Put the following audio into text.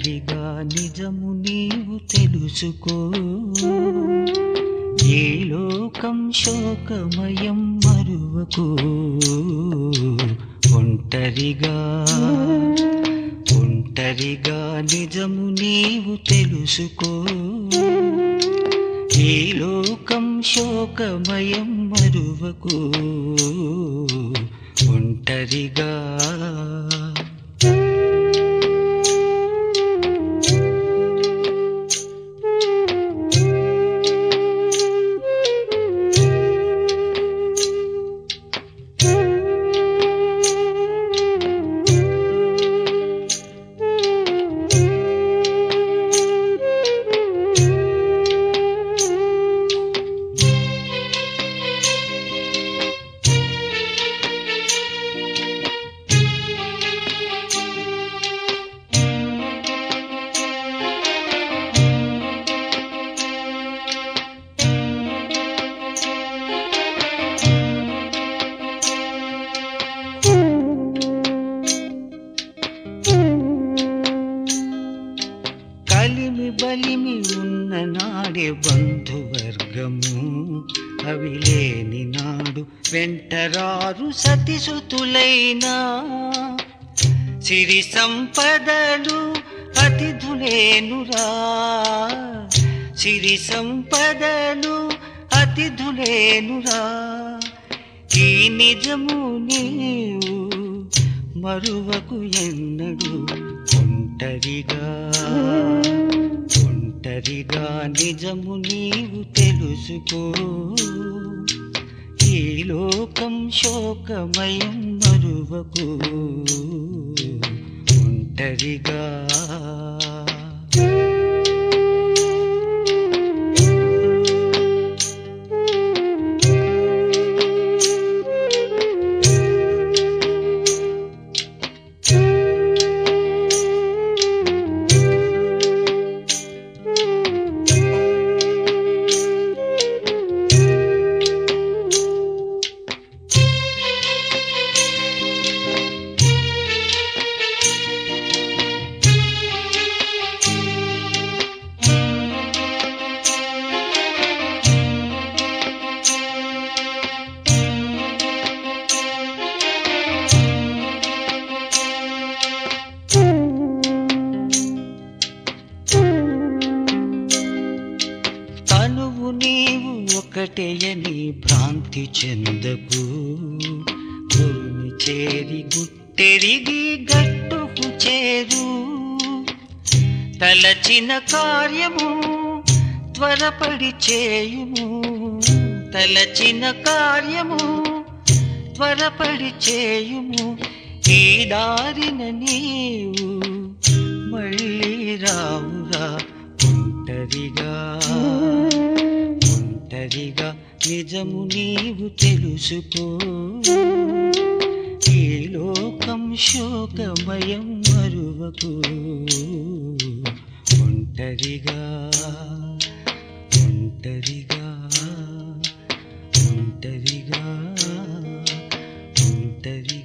ఒంటరిగా నిజము నీవు తెలుసుకో ఈ లోకం శోకమయం మరువకు ఒంటరిగా ఒంటరిగా నిజము నీవు తెలుసుకో ఈ లోకం శోకమయం మరువకు ఒంటరిగా కలిమి బలిమి ఉన్న నాడే బంధువర్గము అవి లేని నాడు వెంటరారు సతిసుతులైనా సిరి సంపదలు అతిథులేనురా సిరి సంపదలు అతిథులేనురా ఈ నిజము నీవు మరువకు ఎన్నడు ఒంటరిగా ఒంటరిగా నిజము నీవు తెలుసుకో ఈ లోకం శోకమయం మరువకు ఒంటరిగా తనువు నీవు ఒకటేయని భ్రాంతి చెందకు గురుని చేరి గుట్టెరిగి గట్టుకు చేరు తలచిన కార్యము త్వరపడి చేయుము తలచిన కార్యము త్వరపడి చేయుము ఈ దారిన నీవు మళ్ళీ రావురా ఒంటరిగా ఒంటరిగా నిజము నీవు తెలుసుకో ఈ లోకం శోకమయం మరువకు ఒంటరిగా ఒంటరిగా ఒంటరిగా ఒంటరిగా